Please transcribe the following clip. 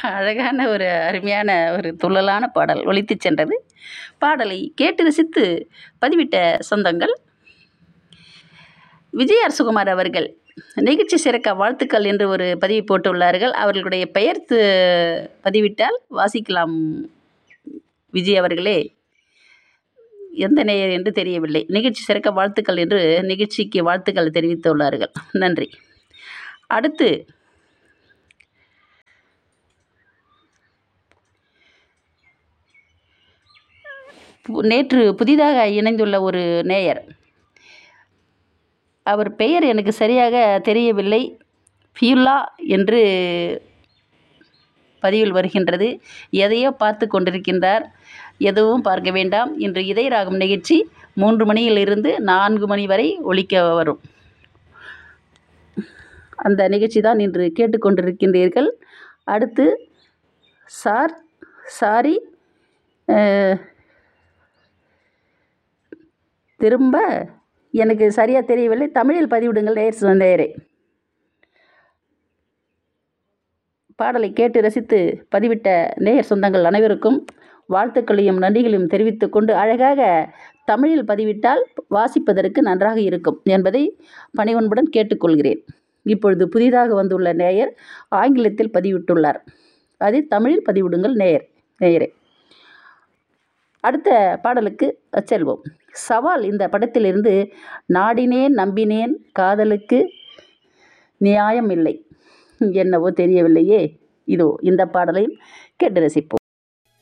அழகான ஒரு அருமையான ஒரு துள்ளலான பாடல் ஒலித்துச் சென்றது பாடலை கேட்டு ரசித்து பதிவிட்ட சொந்தங்கள் விஜய் ஆர் சுகுமார் அவர்கள் நிகழ்ச்சி சிறக்க வாழ்த்துக்கள் என்று ஒரு பதிவு போட்டுள்ளார்கள் அவர்களுடைய பெயர் து- பதிவிட்டால் வாசிக்கலாம் விஜய் அவர்களே எந்த நேயர் என்று தெரியவில்லை நிகழ்ச்சி சிறக்க வாழ்த்துக்கள் என்று நிகழ்ச்சிக்கு வாழ்த்துக்கள் தெரிவித்துள்ளார்கள் நன்றி அடுத்து பு- நேற்று புதிதாக இணைந்துள்ள ஒரு நேயர் அவர் பெயர் எனக்கு சரியாக தெரியவில்லை ஃபியுல்லா என்று பதிவில் வருகின்றது எதையோ பார்த்து கொண்டிருக்கின்றார் எதுவும் பார்க்க வேண்டாம் இன்று இதய ராகம் நிகழ்ச்சி மூன்று மணியிலிருந்து நான்கு மணி வரை ஒலிக்க வரும் அந்த நிகழ்ச்சி தான் இன்று கேட்டுக்கொண்டிருக்கின்றீர்கள் அடுத்து சார் சாரி அஹ், திரும்ப எனக்கு சரியாக தெரியவில்லை தமிழில் பதிவிடுங்கள் நேயர் நேயரே பாடலை கேட்டு ரசித்து பதிவிட்ட நேயர் சொந்தங்கள் அனைவருக்கும் வாழ்த்துக்களையும் நன்றிகளையும் தெரிவித்துக் கொண்டு அழகாக தமிழில் பதிவிட்டால் வாசிப்பதற்கு நன்றாக இருக்கும் என்பதை பணிவன்புடன் கேட்டுக்கொள்கிறேன் இப்பொழுது புதிதாக வந்துள்ள நேயர் ஆங்கிலத்தில் பதிவிட்டுள்ளார் அதை தமிழில் பதிவிடுங்கள் நேயர் நேயரே அடுத்த பாடலுக்கு செல்வோம் சவால் இந்த படத்திலிருந்து நாடினேன் நம்பினேன் காதலுக்கு நியாயம் இல்லை என்னவோ தெரியவில்லையே இதோ இந்த பாடலையும் கேட்டு ரசிப்போம்